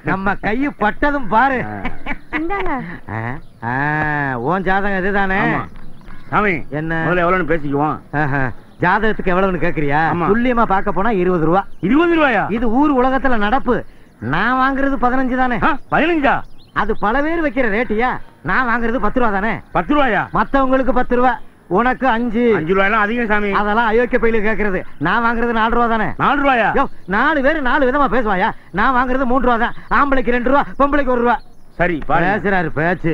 நம்ம கையு பட்டதும் பாரு இந்தாங்க ஆ, ஆ, உன் ஜாதகம் இதுதானே ஆமா. சாமி என்ன? முதல்ல எவ்வளவுன்னு பேசிக்குவோம் ஆஹா. ஜாதகத்துக்கு எவ்வளவுன்னு கேக்குறியா ஆமா. துல்லியமா பார்க்க போனா இருபது ரூபா இருபது ரூபாயா இது ஊர் உலகத்துல நடப்பு நான் வாங்குறது பதினஞ்சு தானே ஆ, பதினஞ்சா அது பல பேர் வைக்கிற ரேட்டியா நான் வாங்குறது பத்து ரூபா தானே பத்து ரூபாயா மத்தவங்களுக்கு பத்து ரூபா உனக்கு அஞ்சு அஞ்சு ரூபாயெல்லாம் அதிகம் சாமி அதெல்லாம் அயோக்கிய பையில கேக்குறது நான் வாங்குறது நாலு ரூபா தானே நாலு ரூபாயா யோ நாலு பேர் நாலு விதமா பேசுவாயா நான் வாங்குறது மூன்று ரூபா தான் ஆம்பளைக்கு ரெண்டு ரூபா பொம்பளைக்கு ஒரு ரூபா சரி பாரு பேசுறாரு பேச்சு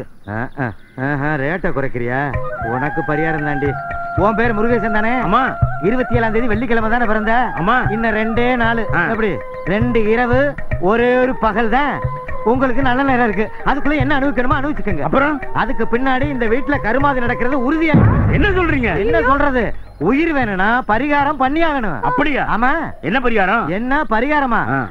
ரேட்டை குறைக்கிறியா உனக்கு பரிகாரம் தாண்டி உன் பேர் முருகேசன் தானே ஆமா இருபத்தி ஏழாம் தேதி வெள்ளிக்கிழமை தானே பிறந்த ஆமா. இன்னும் ரெண்டே நாள் ஆ. எப்படி ரெண்டு இரவு ஒரே ஒரு பகல் தான் உங்களுக்கு நல்ல நேரம் இருக்கு அதுக்குள்ள என்ன அனுபவிக்கணுமோ அனுபவிச்சுக்கோங்க அப்புறம் அதுக்கு பின்னாடி இந்த வீட்டுல கருமாதி நடக்கிறது உறுதியா என்ன சொல்றீங்க என்ன சொல்றது உயிர் வேணும்னா பரிகாரம் பண்ணியாகணும் அப்படியா ஆமா என்ன பரிகாரம் என்ன பரிகாரமா ஆ.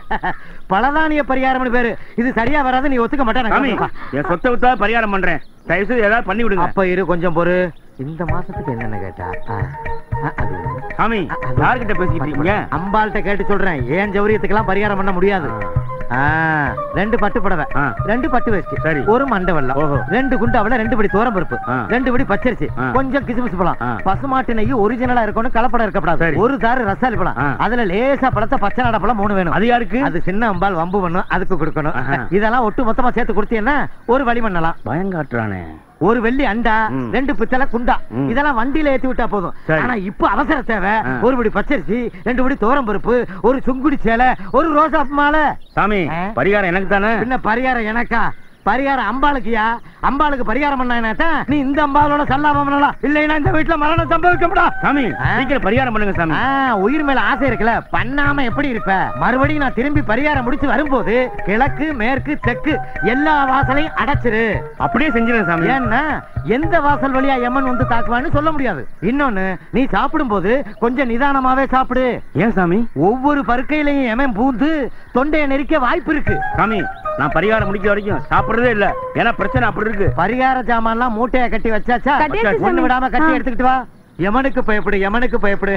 பலதானிய பரிகாரம்னு பேரு இது சரியா வராது நீ ஒத்துக்க சாமி மாட்டேன் என் சொத்தை வித்தா பரிகாரம் பண்றேன் தயவு செய்து ஏதாவது பண்ணி விடுங்க அப்ப இரு கொஞ்சம் பொறு இந்த மாசத்துக்கு என்னன்னு கேட்டா ஆ. ஆ, அது சாமி யார்கிட்ட பேசிக்கிட்டு இருக்கீங்க அம்பாள்கிட்ட கேட்டு சொல்றேன் ஏன் ஜௌரியத்துக்கெல்லாம் பரிகாரம் பண்ண முடியாது ஆ, ரெண்டு பட்டு புடவை ஆ. ரெண்டு பட்டு வேஷ்டி சரி. ஒரு மண்டை வெள்ளம் ஓஹோ. ரெண்டு குண்டாவில ரெண்டு படி தோரம் பருப்பு ஆ. ரெண்டு படி பச்சரிசி ஆ. கொஞ்சம் கிசுமிசு பழம் ஆ. பசுமாட்டு நெய் ஒரிஜினலா இருக்கணும் கலப்படம் இருக்கக்கூடாது சரி. ஒரு தாரு ரசாலி பழம் ஆ. அதுல லேசா பழத்தை பச்சை நட பழம் மூணு வேணும் அது யாருக்கு அது சின்ன அம்பாள் வம்பு பண்ணும் அதுக்கு கொடுக்கணும் ஆஹா. இதெல்லாம் ஒட்டு மொத்தமா சேர்த்து கொடுத்தீங்கன்னா ஒரு வழி பண்ணலாம் பயங்காட்டுறானே ஒரு வெள்ளி அண்டா ம். ரெண்டு பித்தளை குண்டா ம். இதெல்லாம் வண்டியில ஏத்தி விட்டா போதும் சரி. ஆனா இப்ப அவசர தேவை ஆ. ஒரு படி பச்சரிசி ரெண்டு படி தோரம் பருப்பு ஒரு சுங்குடி சேலை ஒரு ரோசா மாலை சாமி ஆ? பரிகாரம் எனக்கு தானே பின்ன பரிகாரம் எனக்கா பரிகாரம் அம்பாளுக்குயா அம்பாளுக்கு பரிகாரம் பண்ணா நீ இந்த அம்பாளோட சல்லாபம் பண்ணலாம் இல்லைன்னா இந்த வீட்டுல மரணம் சம்பவிக்கப்படா சாமி ஆ? சீக்கிரம் பரிகாரம் பண்ணுங்க சாமி ஆ, உயிர் மேல ஆசை இருக்குல்ல பண்ணாம எப்படி இருப்ப மறுபடியும் நான் திரும்பி பரிகாரம் முடிச்சு வரும்போது கிழக்கு மேற்கு தெற்கு எல்லா வாசலையும் அடைச்சிரு அப்படியே செஞ்சிருங்க சாமி ஏன்னா எந்த வாசல் வழியா எமன் வந்து தாக்குவான்னு சொல்ல முடியாது இன்னொன்னு நீ சாப்பிடும் போது கொஞ்சம் நிதானமாவே சாப்பிடு ஏன் சாமி ஒவ்வொரு பருக்கையிலையும் எமன் பூந்து தொண்டையை நெரிக்க வாய்ப்பு இருக்கு சாமி நான் பரிகாரம் முடிக்கிற வரைக்கும் சாப்பிடுறதே இல்ல ஏன்னா பிரச்சனை அப்படி இருக்கு பரிகார ஜாமான்லாம் மூட்டையை கட்டி வச்சாச்சா கட்டியாச்சு ஒண்ணு சாமி. விடாம கட்டி ஆ. எடுத்துக்கிட்டு வா எமனுக்கு பயப்படு எமனுக்கு பயப்படு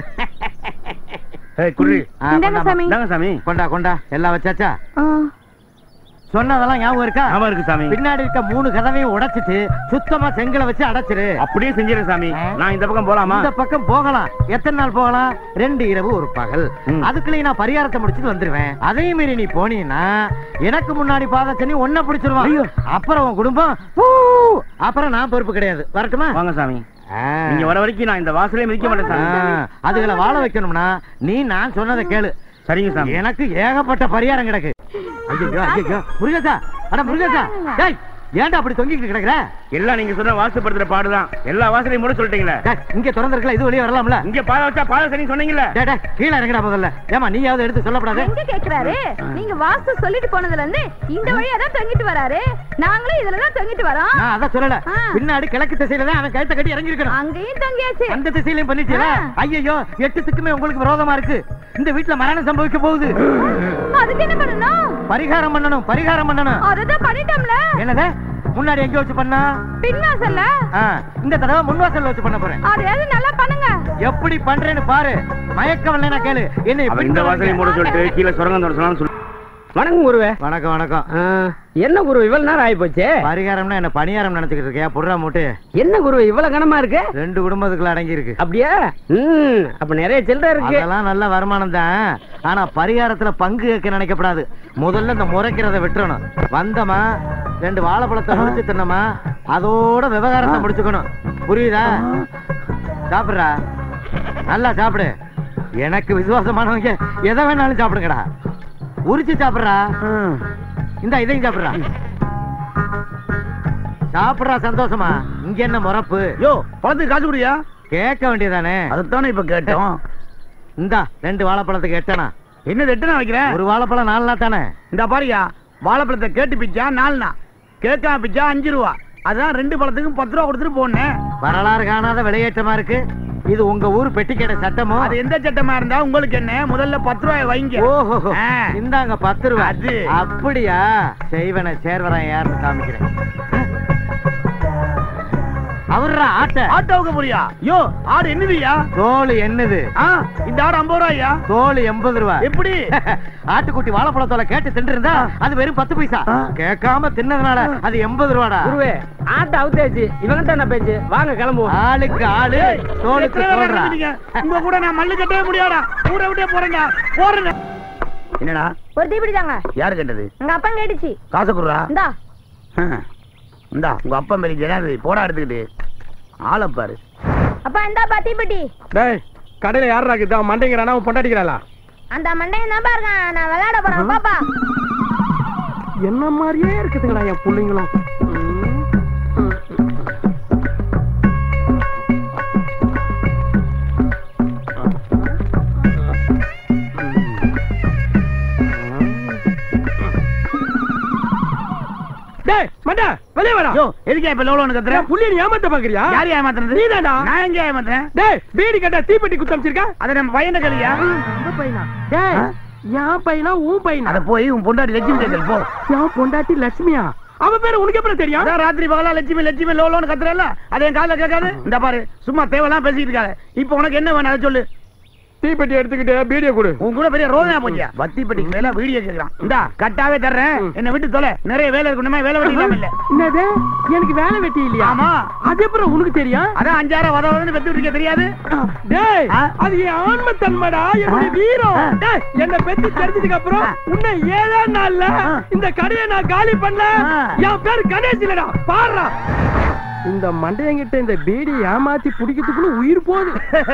ஏய் குருவி ஆ, இந்தாங்க கொண்டாம்மா. சாமி. இந்தாங்க சாமி கொண்டா கொண்டா எல்லாம் வச்சாச்சா ஆ. சொன்னதெல்லாம் ஞாபகம் இருக்கா ஆமா இருக்கு சாமி பின்னாடி இருக்க மூணு கதவையும் உடைச்சிட்டு சுத்தமா செங்கலை வச்சு அடைச்சிரு அப்படியே செஞ்சிருங்க சாமி ஆ? நான் இந்த பக்கம் போலாமா இந்த பக்கம் போகலாம் எத்தனை நாள் போகலாம் ரெண்டு இரவு ஒரு பகல் ம். அதுக்குள்ளே நான் பரிகாரத்தை முடிச்சிட்டு வந்துருவேன் அதே மீறி நீ போனீன்னா எனக்கு முன்னாடி பாதச்சனி ஒன்ன பிடிச்சிருவான் ஐயோ. அப்புறம் உன் குடும்பம் ஊ, அப்புறம் நான் பொறுப்பு கிடையாது வரட்டுமா வாங்க சாமி ஆ. நீங்க வர வரைக்கும் நான் இந்த வாசலே மிதிக்க மாட்டேன் ஆ, சாமி அதுகளை வாழ வைக்கணும்னா நீ நான் சொன்னதை கேளு சரிங்க சாமி எனக்கு ஏகப்பட்ட பரிகாரம் கிடக்கு ஐயோ ஐயோ முருகேசா அட முருகேசா டேய் ஏன்டா அப்படி தொங்கிட்டு கிடக்குற எல்லாம் நீங்க சொன்ன வாசப்படுத்துற பாடுதான் எல்லா வாசலையும் மூட சொல்லிட்டீங்களே டேய், இங்க திறந்திருக்கல இது வெளியே வரலாம்ல இங்க பாத வச்சா பாத சரி சொன்னீங்கல்ல டேய், டேய், கீழே இறங்கடா முதல்ல ஏமா நீயாவது எடுத்து சொல்லப்படாது எங்க கேக்குறாரு நீங்க வாஸ்து சொல்லிட்டு போனதுல இருந்து இந்த வழியா தான் தொங்கிட்டு வராரு நாங்களும் இதுல தான் தொங்கிட்டு வரோம் நான் அதான் சொல்லல ஆ. பின்னாடி கிழக்கு திசையில தான் அவன் கழுத்தை கட்டி இறங்கி இருக்கணும் அங்கேயும் தொங்கியாச்சு அந்த திசையிலையும் பண்ணிட்டீல ஆ. ஐயோ எட்டு திக்குமே உங்களுக்கு விரோதமா இருக்கு இந்த வீட்டுல மரணம் சம்பவிக்க போகுது அதுக்கு என்ன பண்ணணும் பரிகாரம் பண்ணணும் பரிகாரம் பண்ணணும் அததான் பண்ணிட்டோம்ல என்னது முன்னாடி எங்க வச்சு பண்ணா பின்வாசல்ல ஆ, இந்த தடவை முன்வாசல்ல வச்சு பண்ண போறேன் அதையாவது நல்லா பண்ணுங்க எப்படி பண்றேன்னு பாரு மயக்கம் இல்லைன்னா கேளு என்ன அவன் இந்த வாசலையும் மூட சொல்லிட்டு கீழே சுரங்கம் தோட சொன்னான்னு சொல்லு வணக்கம் குருவே வணக்கம் வணக்கம் ஆ, என்ன குரு இவ்வளவு நேரம் ஆகி போச்சு பரிகாரம்னா என்ன பணியாரம் நினைச்சுக்கிட்டு இருக்கியா புடுறா மூட்டு என்ன குரு இவ்வளவு கனமா இருக்கு ரெண்டு குடும்பத்துக்குள்ள அடங்கி இருக்கு அப்படியா ம் அப்ப நிறைய சில்லறை இருக்கு அதெல்லாம் நல்ல வருமானம் தான் ஆனா பரிகாரத்துல பங்கு கேட்க நினைக்கப்படாது முதல்ல இந்த முறைக்கிறத விட்டுறணும் வந்தமா ரெண்டு வாழைப்பழத்தை முடிச்சு தின்னமா அதோட விவகாரத்தை முடிச்சுக்கணும் புரியுதா சாப்பிடுறா நல்லா சாப்பிடு எனக்கு விசுவாசமானவங்க எதை வேணாலும் சாப்பிடுங்கடா உரிச்சு சாப்பிடுறா இந்த இதையும் சாப்பிடுறா சாப்பிடுறா சந்தோஷமா இங்க என்ன முறப்பு யோ பழத்துக்கு காசு குடியா கேட்க வேண்டியதானே அதைத்தானே இப்ப கேட்டோம் இந்தா ரெண்டு வாழைப்பழத்துக்கு எட்டனா என்னது எட்டு நான் வைக்கிறேன் ஒரு வாழைப்பழம் நாலு நாள் தானே இந்த பாருயா வாழைப்பழத்தை கேட்டு பிச்சா நாலுனா கேட்காம பிச்சா அஞ்சு ரூபா அதான் ரெண்டு பழத்துக்கும் பத்து ரூபா கொடுத்துட்டு போனேன் வரலாறு காணாத விளையேற்றமா இருக்கு இது உங்க ஊர் பெட்டி கடை சட்டமோ அது எந்த சட்டமா இருந்தா உங்களுக்கு என்ன முதல்ல பத்து ரூபாய் வைங்க ஓஹோ ஆ. இந்தாங்க பத்து ரூபா அது. அப்படியா செய்வன சேர்வரன் யாருன்னு காமிக்கிறேன் அவர்ரா ஆட்ட ஆட்டோவுக்கு போறியா யோ ஆடு என்னதுயா தோல் என்னது ஆ இந்த ஆடு ஐம்பது ரூபாயா தோல் எண்பது ரூபாய் எப்படி ஆட்டுக்குட்டி வாழைப்பழத்தோல கேட்டு தின்று இருந்தா அது வெறும் பத்து பைசா ஆ. கேட்காம தின்னதுனால அது எண்பது ரூபாடா குருவே ஆட்டை அவுத்தாச்சு இவங்கிட்ட என்ன பேச்சு வாங்க கிளம்புவோம் ஆளுக்கு ஆளு தோலுக்கு எத்தனை பேர் தோல்றா நடந்துட்டீங்க? உங்க கூட நான் மல்லு கட்டவே முடியாடா ஊரை விட்டே போறேங்க போறேங்க என்னடா ஒரு தீபிடி தாங்க யாரு கேட்டது எங்க அப்பா கேட்டுச்சு காசை குடுறா இந்தா இந்தா உங்க அப்பா மேலே ஜனாதிபதி போடா எடுத்துக்கிட்டு ஆளை பாரு அப்பா இந்தாப்பா தீப்பெட்டி டேய் கடையில யாரா இருக்குது அவன் மண்டைங்கிறானா அவன் பொண்டாட்டிக்கிறாளா அந்த மண்டையன் தான் பாருங்க நான் விளையாட போறேன் பாப்பா என்ன மாதிரியே இருக்குதுங்கடா என் பிள்ளைங்களும் டேய் மண்டா வெளியே வாடா யோ எதுக்கு இப்ப லோலோன்னு கத்துற என் புள்ளைய நீ ஏமாத்த பாக்குறியா யார் ஏமாத்துறது நீதான்டா. நான் எங்க ஏமாத்துறேன் டேய் பீடி கட்டா தீப்பெட்டி குத்து அமைச்சிருக்க அதை நம்ம பையன் கலியா டேய் ஆ? என் பையனா உன் பையனா அத போய் உன் பொண்டாட்டி லட்சுமி கேட்கல போ என் பொண்டாட்டி லட்சுமியா அவ பேரு உனக்கு எப்படி தெரியும் அதான் ராத்திரி பகலா லட்சுமி லட்சுமி லோலோன்னு கத்துறல அது என் காதுல கேட்காது இந்த பாரு சும்மா தேவையெல்லாம் பேசிட்டு இருக்காரு இப்போ உனக்கு என்ன வேணும் அதை சொல்லு தீப்பெட்டி எடுத்துக்கிட்டு பீடியை கொடு உன் கூட பெரிய ரோதனா போச்சியா வத்தி பெட்டிக்கு மேல வீடியோ கேக்குறான் இந்தா கட்டாவே தர்றேன் என்ன விட்டு தொலை நிறைய வேலை இருக்கணுமே வேலை வெட்டி இல்லாம இல்ல என்னது எனக்கு வேலை வெட்டி இல்லையா ஆமா அது எப்படி உனக்கு தெரியும் அதான் அஞ்சாயிரம் வத வதன்னு பெத்து இருக்க தெரியாது டேய் ஆ? அது என் ஆன்ம தன்மைடா என்னுடைய ஆ? வீரம் ஆ. டேய் என்ன பெத்து தெரிஞ்சதுக்கு அப்புறம் ஆ. உன்னை ஏழே நாள்ல ஆ. இந்த கடையை நான் காலி பண்ணல ஆ. என் பேர் கணேஷ் இல்லடா பாடுறா இந்த மண்டையங்கிட்ட இந்த பீடி ஏமாத்தி பிடிக்கிறதுக்குள்ள உயிர் போகுது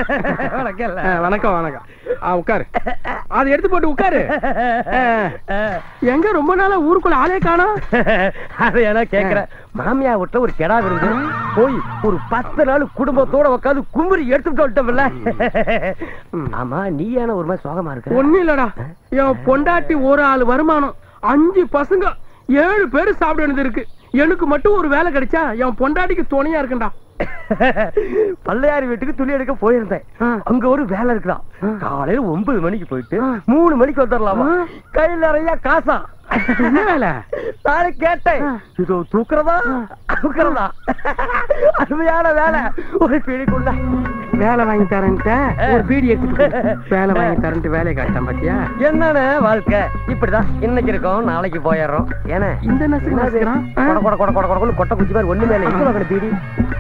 ஆ, வணக்கம் வணக்கம் ஆ, உட்காரு அதை எடுத்து போட்டு உட்காரு ஆ. எங்க ரொம்ப நாளா ஊருக்குள்ள ஆளே காணோம் அதை ஏன்னா கேக்குறேன் மாமியா வீட்டுல ஒரு கெடா விருந்து போய் ஒரு பத்து நாள் குடும்பத்தோட உட்காந்து கும்பரி எடுத்துட்டு வந்துட்டோம்ல ஆமா நீ ஏன ஒரு மாதிரி சோகமா இருக்க ஒண்ணு இல்லடா என் பொண்டாட்டி ஒரு ஆள் வருமானம் அஞ்சு பசங்க ஏழு பேரு சாப்பிட வேண்டியது இருக்கு எனக்கு மட்டும் ஒரு வேலை கிடைச்சா என் பொண்டாட்டிக்கு துணையா இருக்குண்டா பள்ளையாரி வீட்டுக்கு துணி எடுக்க போயிருந்தேன் ஆ. அங்க ஒரு வேலை இருக்குதான் ஆ. காலையில ஒன்பது மணிக்கு போயிட்டு ஆ. மூணு மணிக்கு வந்துடலாமா ஆ. கையில் நிறைய காசா என்ன வேலை நானே கேட்டேன் ஆ. இதோ தூக்குறதா தூக்குறதா அருமையான வேலை ஒரு பீடிக்குள்ள வேலை வாங்கி தரேன்ட்ட ஒரு பீடி எடுத்துட்டு போ. வேலை வாங்கி தரேன்ட்டு வேலையை காட்டான் பாத்தியா என்னன்னு வாழ்க்கை இப்படிதான் இன்னைக்கு இருக்கோம் நாளைக்கு போயிடுறோம் ஏன்னா இந்த நசுக்கு நசுக்கிறான் ஆ? கொட கொட கொட கொட கொடன்னு கொட்டை குச்சி மாதிரி ஒண்ணு மேல எங்க வாங்கின பீடி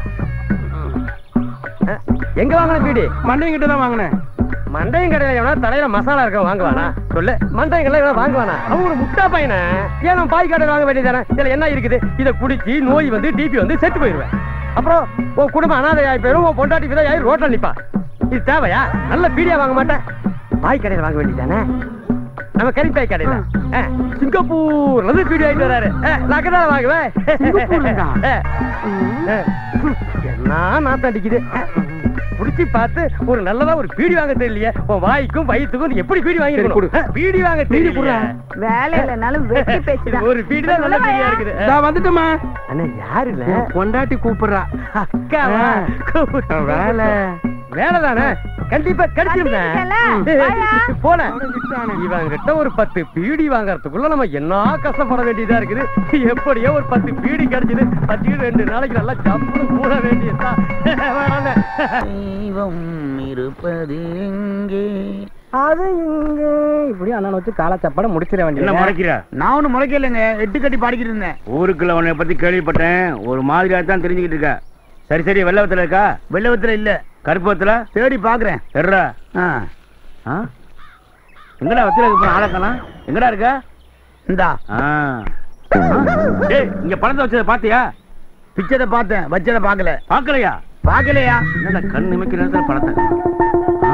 ஆ, எங்க வாங்கின பீடி மண்டையும் கிட்ட தான் வாங்கினேன் மண்டையும் கடையில எவனா தலையில மசாலா இருக்க வாங்குவானா சொல்லு மண்டையும் கடையில எவனா வாங்குவானா அவன் ஒரு முட்டா பையனை ஏன் அவன் பாய் கடையில் வாங்க வேண்டியதானே இதுல என்ன இருக்குது இதை குடிச்சு நோய் வந்து டிபி வந்து செத்து போயிருவேன் அப்புறம் உன் குடும்பம் அனாதை ஆகி போயிடும் உன் பொண்டாட்டி விதை ஆகி ரோட்ல நிப்பா இது தேவையா நல்ல பீடியா வாங்க மாட்டேன் பாய் கடையில வாங்க வேண்டியதானே நம்ம கரிப்பாய் கடையில ஆ, சிங்கப்பூர்ல இருந்து பீடி ஆயிட்டு வராரு ஆ, நான் அங்கதான் வாங்குவேன் சிங்கப்பூர்லயா? ஆ. ஆ. என்ன நாத்தம் அடிக்குது புடிச்சு பார்த்து ஒரு நல்லதா ஒரு பீடி வாங்க தெரியலையே உன் வாய்க்கும் வயிற்றுக்கும் நீ எப்படி பீடி சரி, கொடு. வாங்கி பீடி வாங்க பீடி தெரியல குடுறா. வேலை இல்லைனாலும் வெட்டி பேச்சுதான் ஒரு பீடி தான் நல்ல பீடியா இருக்குது நான் வந்துட்டோமா அண்ணா யாரு இல்ல என் பொண்டாட்டி கூப்பிடுறா அக்காவா ஆ. கூப்பிட்டு வேலை. வேலை தானே கண்டிப்பா கிடைச்சிருந்தேன் கண்டிப்பா, வாயா. போன விட்டானே. இவன் கிட்ட ஒரு பத்து பீடி வாங்குறதுக்குள்ள நம்ம என்ன கஷ்டப்பட வேண்டியதா இருக்குது எப்படியோ ஒரு பத்து பீடி கிடைச்சது பத்து ரெண்டு நாளைக்கு நல்லா ஜம்முன்னு கூட வேண்டியதா வேணாண்ணே. தெய்வம் இருப்பது எங்கே அது இங்க இப்படி அண்ணன் வச்சு கால சப்பட முடிச்சிட என்ன வேண்டியது முறைக்கிற நான் ஒண்ணு முறைக்கலைங்க எட்டு கட்டி பாடிக்கிட்டு இருந்தேன் ஊருக்குள்ள உன்னை பத்தி கேள்விப்பட்டேன் ஒரு மாதிரியா தான் தெரிஞ்சுக்கிட்டு இருக்க சரி சரி வெள்ளவத்துல இருக்கா வெள்ளவத்துல இல்ல கருப்பத்துல தேடி பாக்குறேன் எர்ரா ஆ, ஆ? எங்கடா வத்துல இருக்க ஆளக்கணும் எங்கடா இருக்க இந்தா ஆ. டேய் இங்க பணத்தை வச்சத பாத்தியா பிச்சதை பார்த்தேன் வச்சதை பார்க்கல பாக்கலையா பார்க்கலையா என்னடா கண் நிமைக்கிற நேரத்துல பணத்தை ஆ?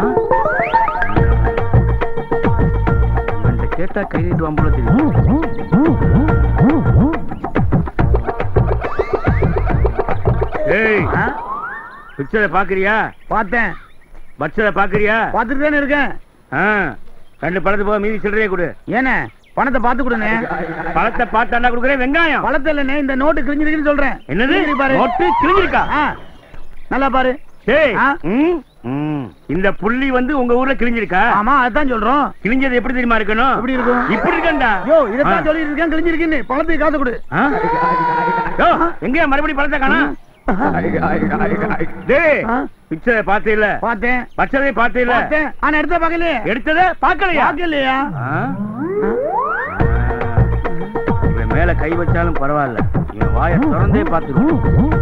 இவன்ட்ட கேட்டா கை நீட்டுவான் போல தெரியும் ஏய் ஆ, பிக்சரை பாக்குறியா பார்த்தேன் பட்சரை பாக்குறியா பார்த்துட்டு தானே இருக்கேன் ஆ. ரெண்டு பழத்து போக மீதி சில்லறையே கொடு ஏனே பணத்தை பார்த்து கொடுனே பழத்தை பார்த்தாண்டா கொடுக்குறேன் வெங்காயம் பழத்தை இல்லனே இந்த நோட்டு கிழிஞ்சிருக்குன்னு சொல்றேன் என்னது கிழிஞ்சிருக்கு பாரு நோட்டு கிழிஞ்சிருக்கா ஆ, நல்லா பாரு டேய் ஆ. ம், ம். இந்த புள்ளி வந்து உங்க ஊர்ல கிழிஞ்சிருக்கா ஆமா அதான் சொல்றோம் கிழிஞ்சது எப்படி தெரியுமா இருக்கணும் எப்படி இருக்கும்? இப்படி இருக்கண்டா யோ இதான் சொல்லிட்டு இருக்கேன் கிழிஞ்சிருக்குன்னு பணத்துக்கு காசு கொடு எங்கயா மறுபடியும் பழத்தை காணோம் டேய் ஆ? பிக்சரை பாத்தீல்ல பார்த்தேன் பச்சதை பாத்தீல்ல பார்த்தேன் ஆனா எடுத்த பக்கலையே எடுத்ததே பாக்கலையா பார்க்கலையா ஆ? இவன் மேல கை வச்சாலும் பரவாயில்ல இவன் வாயை திறந்தே பார்த்துருவோம்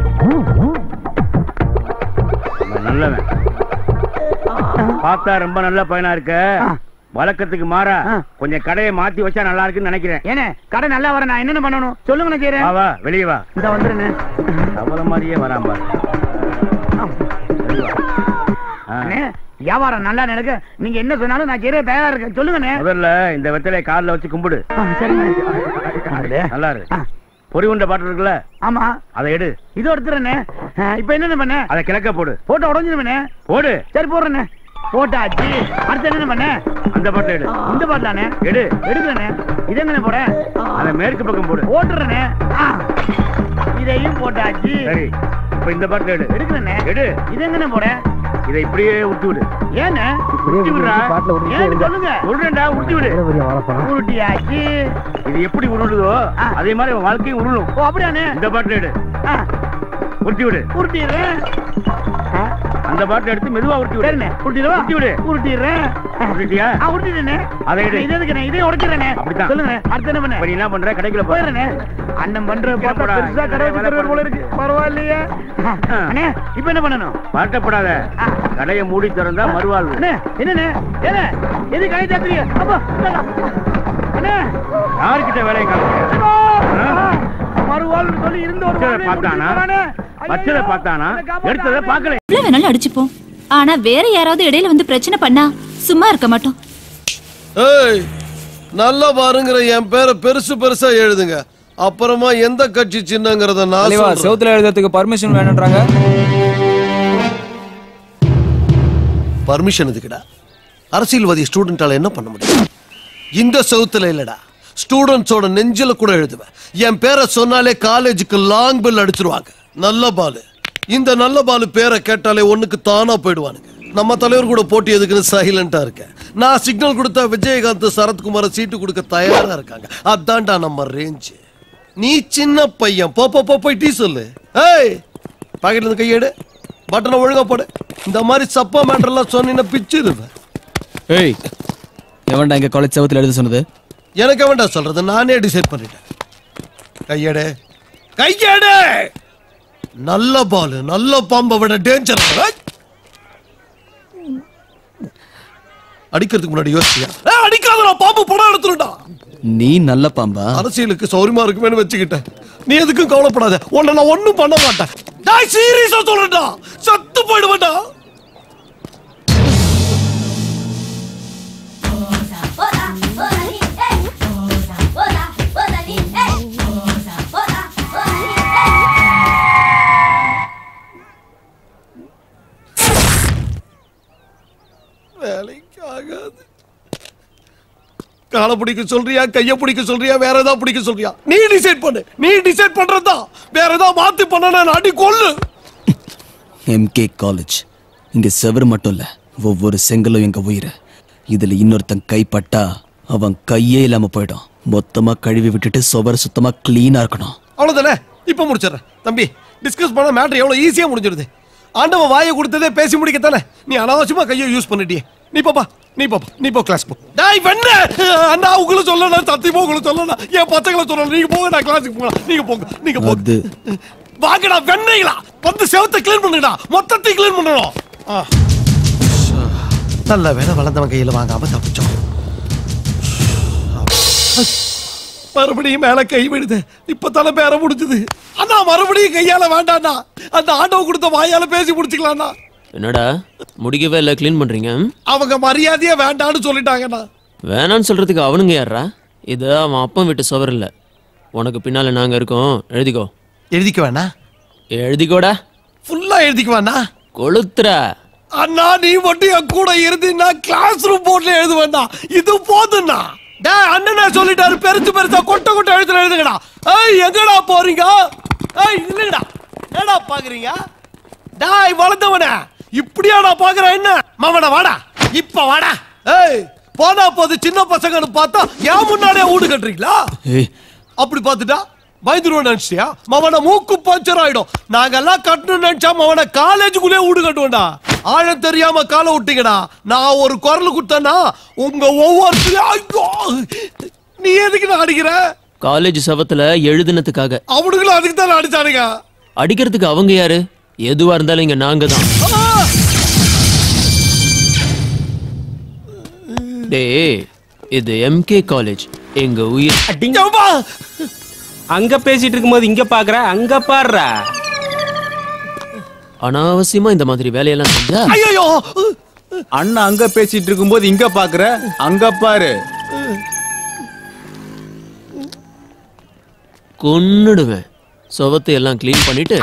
இவன் நல்லவன் பார்த்தா ரொம்ப நல்ல பையனா இருக்க ஆ. வழக்கத்துக்கு மாறா ஆ. கொஞ்சம் கடையை மாத்தி வச்சா நல்லா இருக்குன்னு நினைக்கிறேன் ஏனே கடை நல்லா வர நான் என்னென்ன பண்ணணும் சொல்லுங்க நான் வா செய்றேன் வா வெளியே வா இந்த வந்துருண்ணே அவள மாதிரியே வரான் பாரு வெளிய வா. ஆ. அண்ணே வியாபாரம் நல்லா நடக்க நீங்க என்ன சொன்னாலும் நான் செய்ய தயாரா இருக்கேன் சொல்லுங்கண்ணே முதல்ல இந்த வெத்தலையை கால்ல வச்சு கும்பிடு ஆ, சரிண்ணே நல்லா இரு ஆ. பொறி உண்டை பாட்டு இருக்குல்ல ஆமா அதை எடு இது எடுத்துறேண்ணே இப்ப என்னென்ன பண்ண அதை கிழக்க போடு போட்டோ உடஞ்சிருமண்ணே போடு சரி போடுறேண்ணே போட்டாச்சு அடுத்து என்னென்ன பண்ண அந்த பாட்டை எடு இந்த பாட்டானே எடு எடுக்கிறேண்ணே இது எங்கண்ணே போட அதை மேற்கு பக்கம் போடு போட்டுறேண்ணே ஆ. இதையும் போட்டாச்சு சரி இப்ப இந்த பாட்டில் எடு எடுக்கிறேண்ணே எடு இது எங்கண்ணே போட இதை இப்படியே விட்டு விடு ஏண்ணே உருட்டி விடுறா ஏன்னு சொல்லுங்க உருண்டா உருட்டி விடு உருட்டியாச்சு இது எப்படி உருளுதோ ஆ. அதே மாதிரி உன் வாழ்க்கையும் உருளும் ஓ அப்படியாண்ணே இந்த பாட்டில் எடு ஆ, உருட்டி விடு உருட்டிடுறேன் அந்த பாட்டில் எடுத்து மெதுவா உருட்டி விடு சரிண்ணே உருட்டிடுவா உருட்டி விடு உருட்டிடுறேன் உருட்டிட்டியா ஆ உருட்டிட்டேனே அதை எடு. இது எதுக்குண்ணே இதையும் உடைக்கிறேனே அப்படித்தான். சொல்லுங்க அடுத்து என்ன பண்ண இப்ப நீ என்ன பண்ற கடைக்குள்ள போய் போயிடுறேனே அண்ணன் பண்ற பார்த்தா போடா. பெருசா கடை வச்சு தருவார் போல இருக்கு பரவாயில்லையே அண்ணே இப்போ என்ன பண்ணணும் வருத்தப்படாத ஆ. கடையை மூடி திறந்தா மறுவாழ்வு அண்ணே என்னண்ணே ஏண்ணே எது கடை தாக்குறீங்க அப்பா இந்தாடா. அண்ணே யாருக்கிட்ட வேலையை காமிக்க ஆ, மறுவாழ்வு சொல்லி இருந்த ஒரு பச்சதை வாழ்வை பார்த்தானா முடிச்சுட்டு போறானே. பச்சதை ஐயையோ, பார்த்தானா என்னை காப்பாத்து எடுத்ததை அண்ணே. பார்க்கல எவ்வளவு வேணாலும் அடிச்சுப்போம் ஆனா வேற யாராவது இடையில வந்து பிரச்சனை பண்ணா சும்மா இருக்க மாட்டோம் ஏய் நல்லா பாருங்கிற என் பேரை பெருசு பெருசா எழுதுங்க அப்புறமா எந்த கட்சி சின்னங்கிறத நான் தலைவா சொல்றேன். செவுத்துல எழுதுறதுக்கு பர்மிஷன் வேணும்ன்றாங்க பர்மிஷன் எதுக்குடா அரசியல்வாதி ஸ்டூடெண்டால என்ன பண்ண முடியும் இந்த செவுத்துல இல்லடா ஸ்டூடெண்ட்ஸோட நெஞ்சில கூட எழுதுவேன் என் பேரை சொன்னாலே காலேஜுக்கு லாங் பெல் அடிச்சிருவாங்க நல்ல பாலு இந்த நல்ல பாலு பேரை கேட்டாலே ஒண்ணுக்கு தானா போயிடுவானுங்க நம்ம தலைவர் கூட போட்டி எதுக்குன்னு சைலண்டா இருக்கேன் நான் சிக்னல் கொடுத்தா விஜயகாந்த் சரத்குமார சீட்டு கொடுக்க தயாரா இருக்காங்க அதான்டா நம்ம ரேஞ்ச் நீ சின்ன பையன் போ போ போ போய் டீ சொல்லு ஏய் பாக்கெட்ல இருந்து கையெடு பட்டனை ஒழுங்கா போடு இந்த மாதிரி சப்பா மேட்டர்லாம் சொன்னீங்கன்னா பிச்சிருவேன் ஏய் எவன்டா எங்க காலேஜ் செவுத்துல எழுத சொன்னது எனக்கு வேண்டாம் சொல்றது நானே டிசைட் பண்ணிட்டேன் கையெடு கையெடு நல்ல பால் நல்ல பாம்பை விட டேஞ்சர் அடிக்கிறதுக்கு முன்னாடி யோசிச்சியா ஏய், அடிக்காதடா பாம்பு படம் எடுத்துருடா நீ நல்ல பாம்பா அரசியலுக்கு சௌரியமா இருக்குமேனு வச்சுக்கிட்டேன் நீ எதுக்கும் கவலைப்படாத உன்னை நான் ஒண்ணும் பண்ண மாட்டேன் நான் சீரியஸா சொல்றேன்டா சத்து போயிடுவேன்டா வேலைக்கு ஆகாது காலை பிடிக்க சொல்றியா கைய பிடிக்க சொல்றியா வேற ஏதாவது பிடிக்க சொல்றியா நீ டிசைட் பண்ணு நீ டிசைட் பண்றதா வேற ஏதாவது மாத்தி பண்ண நான் அடி கொல்லு எம்கே காலேஜ் இங்க செவரு மட்டும் இல்ல ஒவ்வொரு செங்கலும் எங்க உயிர் இதுல இன்னொருத்தன் கைப்பட்டா அவன் கையே இல்லாம போயிடும் மொத்தமா கழுவி விட்டுட்டு சுவர் சுத்தமா கிளீனா இருக்கணும் அவ்வளவுதானே இப்ப முடிச்சிடுறேன் தம்பி டிஸ்கஸ் பண்ண மேட்டர் எவ்வளவு ஈஸியா முடிஞ்சிருது ஆண்டவன் வாயை கொடுத்ததே பேசி முடிக்கத்தானே நீ அனாவசியமா கையை யூஸ் பண்ணிட்டியே நீ பாப்பா நீ பாப்பா நீ போ கிளாஸ் போ டாய் வெண்ண அண்ணா உங்களுக்கு சொல்லணும் சத்தியமா உங்களுக்கு சொல்லணும் என் பசங்களை சொல்லணும் நீங்க போங்க நான் கிளாஸுக்கு போகலாம் நீங்க போங்க நீங்க போங்க அது வாங்கடா வெண்ணைகளா வந்து செவத்தை க்ளீன் பண்ணுங்கடா மொத்தத்தையும் க்ளீன் பண்ணணும் ஆ. நல்ல வேலை வளர்ந்தவன் கையில வாங்காம தப்பிச்சோம் மறுபடியும் மேல கை விடுது இப்ப தலை பேர முடிஞ்சது அண்ணா மறுபடியும் கையால வேண்டாண்ணா அந்த ஆட்டோ கொடுத்த வாயால பேசி முடிச்சுக்கலாம்ண்ணா என்னடா முடிக்கவே இல்லை க்ளீன் பண்றீங்க ம்? அவங்க மரியாதையா வேண்டான்னு சொல்லிட்டாங்கண்ணா வேணான்னு சொல்றதுக்கு அவனுங்க யாரா இது அவன் அப்பன் வீட்டு சுவர் இல்ல உனக்கு பின்னால நாங்க இருக்கோம் எழுதிக்கோ எழுதிக்க வேணா எழுதிக்கோடா ஃபுல்லா எழுதிக்க வேணா கொளுத்துற அண்ணா நீ மட்டும் என் கூட இருந்தீன்னா கிளாஸ் ரூம் போர்ட்ல எழுதுவேண்ணா இது போதும்ண்ணா டே அண்ணனா சொல்லிட்டாரு பெருசு பெருசா கொட்ட கொட்ட எழுத்துல எழுதுங்கடா ஏய் எங்கடா போறீங்க ஏய் இல்லங்கடா என்னடா பாக்குறீங்க டேய் வளர்ந்தவன இப்படியா நான் பாக்குறேன் என்ன மாமனா வாடா இப்ப வாடா ஏய் போனா போது சின்ன பசங்கன்னு பார்த்தா ஏன் முன்னாடியே வீடு கட்டுறீங்களா ஏய் அப்படி பார்த்துட்டா பயந்துருவோம் நினைச்சியா மவன மூக்கு பஞ்சர் ஆயிடும் நாங்கெல்லாம் கட்டணும்னு நினைச்சா மவன காலேஜுக்குள்ளே வீடு கட்டுவோம்டா ஆழம் தெரியாம காலை விட்டீங்கடா நான் ஒரு குரல் கொடுத்தேன்னா உங்க ஒவ்வொருத்தரையும் ஐயோ! நீ எதுக்கு நான் அடிக்கிற காலேஜ் சவத்துல எழுதுனதுக்காக அவனுங்களும் அதுக்கு தான் அடிச்சானுங்க அடிக்கிறதுக்கு அவங்க யாரு எதுவா இருந்தாலும் இங்க நாங்க தான் டேய் இது எம்கே காலேஜ் எங்க உயிர் ஏம்மா! அங்க பேசிட்டு இருக்கும்போது இங்க பாக்குற அங்க பாடுறா அனாவசியமா இந்த மாதிரி வேலையெல்லாம் செஞ்சா ஐயோ அண்ணன் அங்க பேசிட்டு இருக்கும்போது இங்க பாக்குற அங்க பாரு கொன்னுடுவேன் சுவத்தை எல்லாம் க்ளீன் பண்ணிட்டு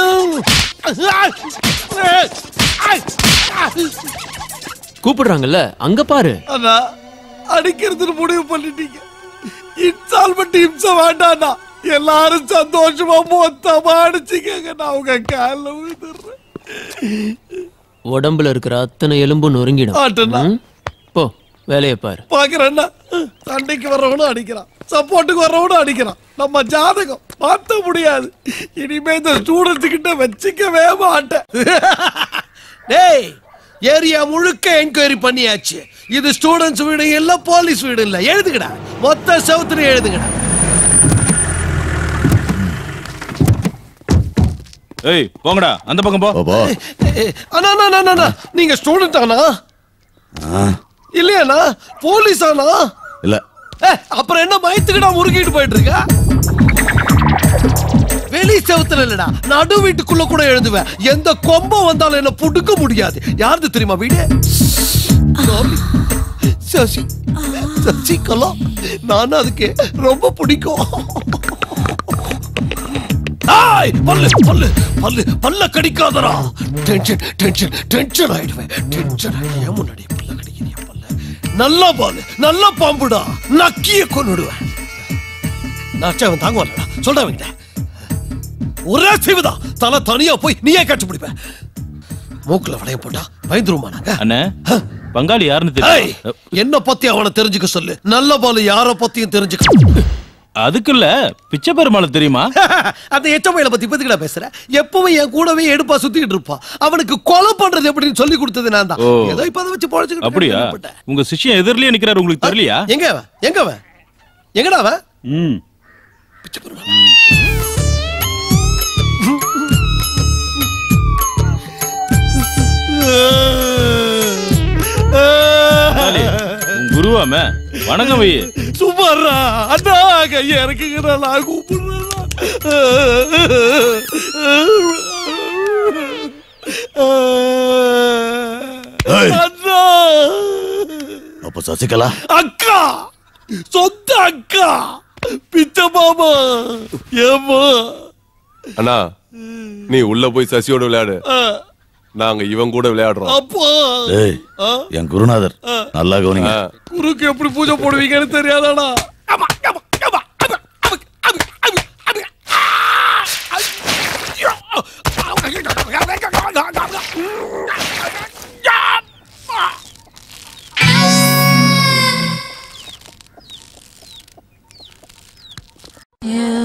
கூப்பிடுறாங்கல்ல அங்க பாரு அண்ணா அடிக்கிறதுன்னு முடிவு பண்ணிட்டீங்க இன்ஸ்டால்மெண்ட் இம்சை வேண்டாண்ணா எல்லாரும் சந்தோஷமா மொத்தமா அடிச்சுக்கங்க நான் உங்க காலில் விழுந்துடுறேன் உடம்புல இருக்கிற அத்தனை எலும்பும் நொறுங்கிடும் ஆட்டுண்ணா. ம்? போ வேலையை பாரு பாக்குறேன்னா சண்டைக்கு வர்றவனும் அடிக்கிறான் சப்போர்ட்டுக்கு வர்றவனும் அடிக்கிறான் நம்ம ஜாதகம் மாத்த முடியாது இனிமே இந்த ஸ்டூடெண்ட்ஸ் கிட்ட வச்சுக்கவே மாட்டேன் டேய் ஏரியா முழுக்க என்கொயரி பண்ணியாச்சு இது ஸ்டூடெண்ட்ஸ் வீடு இல்ல போலீஸ் வீடு இல்ல எழுதுங்கடா மொத்த செவத்துல எழுதுங்கடா ஏய் போங்கடா அந்த பக்கம் போ ஏய், அண்ணா அண்ணா, அண்ணா அண்ணா நீங்க ஸ்டூடெண்ட் ஆனா இல்லையாண்ணா போலீஸ் ஆனா இல்ல ஏய், அப்புறம் என்ன பயத்துக்கிடா முறுக்கிட்டு போயிட்டு இருக்க வெளி செவத்துல இல்லடா நடு வீட்டுக்குள்ள கூட எழுதுவேன் எந்த கொம்பம் வந்தாலும் என்ன புடுக்க முடியாது யாருது தெரியுமா வீடு சாமி. சசி சசிகலா நானும் அதுக்கு ரொம்ப பிடிக்கும் ஆய் பல்லு பல்லு பல்லு பல்ல கடிக்காதடா டென்ஷன் டென்ஷன் டென்ஷன் ஆயிடுவேன் டென்ஷன் ஆயிடுவேன் முன்னாடி பல்ல கடிக்கிறியா பல்ல நல்ல பால் நல்ல பாம்புடா நக்கிய கொன்னுடுவேன் நான் தாங்க வரலடா சொல்றேன் அவன்கிட்ட ஒரே செய்வதா தலை தனியா போய் நீயே கட்டி பிடிப்பேன் மூக்குல வளையம் போட்டா பயந்துருமா நாங்க அண்ணே பங்காளி யாருன்னு ஏய், தெரியும் என்ன பத்தி அவனை தெரிஞ்சுக்க சொல்லு நல்ல பால் யார பத்தியும் தெரிஞ்சுக்க அதுக்கு இல்ல பிச்சை பெருமாள் தெரியுமா அந்த எச்சமையில பத்தி பத்திக்கிட பேசுற எப்பவும் என் கூடவே எடுப்பா சுத்திட்டு இருப்பான் அவனுக்கு கொலை பண்றது எப்படின்னு சொல்லி கொடுத்தது நான் தான் ஓ. ஏதோ இப்ப அதை வச்சு பொழைச்சுக்கிட்டு அப்படியா கேள்விப்பட்டேன். உங்க சிஷ்யன் எதிரிலேயே நிக்கிறாரு உங்களுக்கு தெரியலையா எங்க அவன் எங்க அவன் எங்கடா அவன் ம் பங்காளி, உன் குருவாம வணக்கம் வை சும்மாறா அண்ணா கைய இறக்குகிறா நான் கூப்பிடுறேன் அண்ணா அப்ப சசிகலா அக்கா சொந்த அக்கா பிச்சை மாமா ஏமா அண்ணா நீ உள்ள போய் சசியோட விளையாடு நாங்க இவன் கூட விளையாடுறோம் அப்பா ஏய் ஆ? என் குருநாதர் நல்லா கவனிங்க குருக்கு எப்படி பூஜை போடுவீங்கன்னு தெரியாதாடா Yeah.